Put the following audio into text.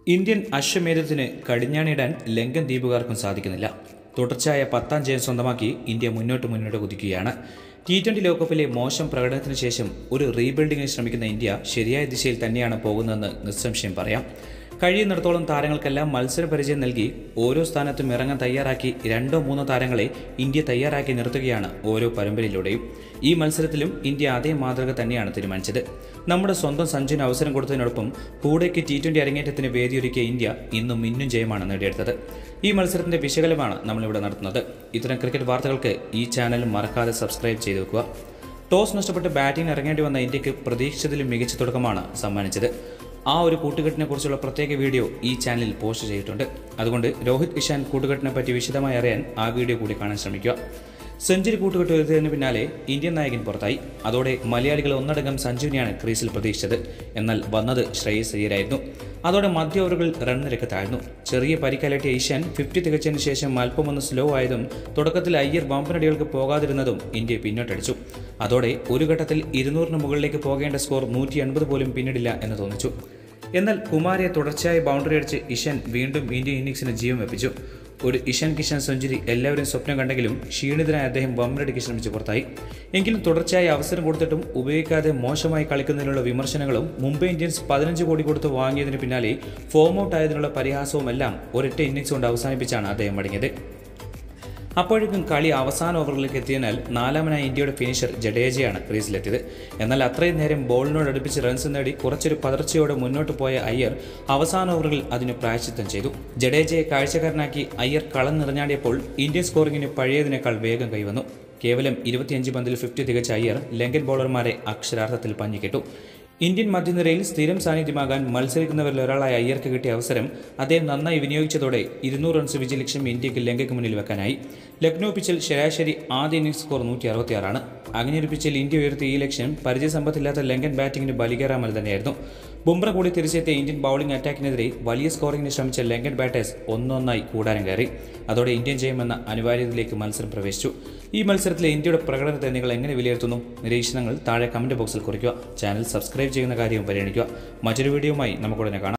Indian അശ്വമേധത്തിന് കടിഞ്ഞാണിടാൻ Lankan ദ്വീപുകാർക്കും സാധിക്കുന്നില്ല തുടർച്ചയായ പത്താം ജയം സ്വന്തമാക്കി ഇന്ത്യ മുന്നോട്ട് മുന്നോട്ട് കുതിക്കുകയാണ് ടി ട്വൻ്റി ലോകകപ്പിലെ മോശം പ്രകടനത്തിന് ശേഷം ഒരു റീബിൽഡിങ്ങിന് ശ്രമിക്കുന്ന ഇന്ത്യ ശരിയായ ദിശയിൽ തന്നെയാണ് പോകുന്നതെന്ന് നിസ്സംശയം പറയാം കഴിയുന്നിടത്തോളം താരങ്ങൾക്കെല്ലാം മത്സര പരിചയം നൽകി ഓരോ സ്ഥാനത്തും ഇറങ്ങാൻ തയ്യാറാക്കി രണ്ടോ മൂന്നോ താരങ്ങളെ ഇന്ത്യ തയ്യാറാക്കി നിർത്തുകയാണ് ഓരോ പരമ്പരയിലൂടെയും ഈ മത്സരത്തിലും ഇന്ത്യ അതേ മാതൃക തന്നെയാണ് തീരുമാനിച്ചത് നമ്മുടെ സ്വന്തം സഞ്ജുവിന് അവസരം കൊടുത്തതിനോടൊപ്പം കൂടെയ്ക്ക് ടി ട്വൻ്റി അരങ്ങേറ്റത്തിന് വേദിയൊരുക്കിയ ഇന്ത്യ ഇന്നും മിന്നും ജയമാണ് നേടിയെടുത്തത് ഈ മത്സരത്തിന്റെ വിശകലമാണ് നമ്മളിവിടെ നടത്തുന്നത് ഇത്തരം ക്രിക്കറ്റ് വാർത്തകൾക്ക് ഈ ചാനൽ മറക്കാതെ സബ്സ്ക്രൈബ് ചെയ്തു വെക്കുക ടോസ് നഷ്ടപ്പെട്ട് ബാറ്റിംഗ് ഇറങ്ങേണ്ടി വന്ന ഇന്ത്യക്ക് പ്രതീക്ഷിച്ചതിലും മികച്ച തുടക്കമാണ് സമ്മാനിച്ചത് ആ ഒരു കൂട്ടുകെട്ടിനെ കുറിച്ചുള്ള പ്രത്യേക വീഡിയോ ഈ ചാനലിൽ പോസ്റ്റ് ചെയ്തിട്ടുണ്ട് അതുകൊണ്ട് രോഹിത് ഇഷാൻ കൂട്ടുകെട്ടിനെ പറ്റി വിശദമായി അറിയാൻ ആ വീഡിയോ കൂടി കാണാൻ ശ്രമിക്കുക സെഞ്ചുറി കൂട്ടുകെട്ട് വരുന്നതിന് പിന്നാലെ ഇന്ത്യൻ നായകൻ പുറത്തായി അതോടെ മലയാളികൾ ഒന്നടങ്കം സഞ്ജുവിനെയാണ് ക്രീസിൽ പ്രതീക്ഷിച്ചത് എന്നാൽ വന്നത് ശ്രേയസ് അയ്യരായിരുന്നു അതോടെ മധ്യ ഓവറുകൾ റൺ നിരക്ക് താഴ്ന്നു ചെറിയ പരിക്കലറ്റിയ ഈശാൻ ഫിഫ്റ്റി തികച്ചതിന് ശേഷം അല്പമൊന്ന് സ്ലോ ആയതും തുടക്കത്തിൽ അയ്യർ വമ്പനടികൾക്ക് പോകാതിരുന്നതും ഇന്ത്യയെ പിന്നോട്ടടിച്ചു അതോടെ ഒരു ഘട്ടത്തിൽ ഇരുന്നൂറിന് മുകളിലേക്ക് പോകേണ്ട സ്കോർ നൂറ്റി എൺപത് പോലും പിന്നിടില്ല എന്ന് തോന്നിച്ചു എന്നാൽ കുമാരെ തുടർച്ചയായി ബൗണ്ടറി അടിച്ച് ഇഷാൻ വീണ്ടും ഇന്ത്യൻ ഇന്നിംഗ്സിന് ജീവൻ വെപ്പിച്ചു ഒരു ഇഷാൻ കിഷൻ സെഞ്ചുറി എല്ലാവരും സ്വപ്നം കണ്ടെങ്കിലും ക്ഷീണിതനായ അദ്ദേഹം ബമ്പറടിക്ക് ശ്രമിച്ച് പുറത്തായി എങ്കിലും തുടർച്ചയായി അവസരം കൊടുത്തിട്ടും ഉപയോഗിക്കാതെ മോശമായി കളിക്കുന്നതിനുള്ള വിമർശനങ്ങളും മുംബൈ ഇന്ത്യൻസ് പതിനഞ്ച് കോടി കൊടുത്ത് വാങ്ങിയതിന് പിന്നാലെ ഫോം ഔട്ട് ആയതിനുള്ള പരിഹാസവും എല്ലാം ഒരൊറ്റ ഇന്നിംഗ്സ് കൊണ്ട് അവസാനിപ്പിച്ചാണ് അദ്ദേഹം മടങ്ങിയത് അപ്പോഴേക്കും കളി അവസാന ഓവറിലേക്ക് എത്തിയതിനാൽ നാലാമനായ ഇന്ത്യയുടെ ഫിനിഷർ ജഡേജയാണ് ക്രീസിലെത്തിയത് എന്നാൽ അത്രയും നേരം ബോളിനോട് അടുപ്പിച്ച് റൺസ് നേടി കുറച്ചൊരു പതർച്ചയോടെ മുന്നോട്ട് പോയ അയ്യർ അവസാന ഓവറുകളിൽ അതിന് പ്രായശ്ചിത്തം ചെയ്തു ജഡേജയെ കാഴ്ചക്കാരനാക്കി അയ്യർ കളം നിറഞ്ഞാടിയപ്പോൾ ഇന്ത്യൻ സ്കോറിംഗിന് പഴയതിനേക്കാൾ വേഗം കൈവന്നു കേവലം ഇരുപത്തിയഞ്ച് പന്തിൽ ഫിഫ്റ്റി തികച്ച അയ്യർ ലങ്കൻ ബോളർമാരെ അക്ഷരാർത്ഥത്തിൽ പഞ്ഞിക്കിട്ടു ഇന്ത്യൻ മധ്യനിരയിൽ സ്ഥിരം സാന്നിധ്യമാകാൻ മത്സരിക്കുന്നവരിൽ ഒരാളായ അയ്യർക്ക് കിട്ടിയ അവസരം അദ്ദേഹം നന്നായി വിനിയോഗിച്ചതോടെ ഇരുന്നൂറ് റൺസ് വിജയ ലക്ഷ്യം ഇന്ത്യക്ക് ലങ്കയ്ക്ക് മുന്നിൽ വെക്കാനായി ലക്നൌ പിച്ചിൽ ശരാശരി ആദ്യ ഇന്നിംഗ്സ് സ്കോർ നൂറ്റി അറുപത്തിയാറാണ് അങ്ങനെ ഒരു പിച്ചിൽ ഇന്ത്യ ഉയർത്തിയ ഈ ലക്ഷ്യം പരിചയസമ്പത്തില്ലാത്ത ലങ്കൻ ബാറ്റിംഗിന് ബലികേറാമൽ തന്നെയായിരുന്നു ബുംറ കൂടി തിരിച്ചെത്തിയ ഇന്ത്യൻ ബൗളിംഗ് അറ്റാക്കിനെതിരെ വലിയ സ്കോറിംഗിന് ശ്രമിച്ച ലങ്കൻ ബാറ്റേഴ്സ് ഒന്നൊന്നായി കൂടാരം കയറി അതോടെ ഇന്ത്യൻ ജയമെന്ന അനിവാര്യതയിലേക്ക് മത്സരം പ്രവേശിച്ചു ഈ മത്സരത്തിലെ ഇന്ത്യയുടെ പ്രകടനത്തെ നിങ്ങൾ എങ്ങനെ വിലയിരുത്തുന്നു നിരീക്ഷണങ്ങൾ താഴെ കമന്റ് ബോക്സിൽ കുറിക്കുക ചാനൽ സബ്സ്ക്രൈബ് ചെയ്യുന്ന കാര്യവും പരിഗണിക്കുക മറ്റൊരു വീഡിയോയുമായി നമുക്കുടനെ കാണാം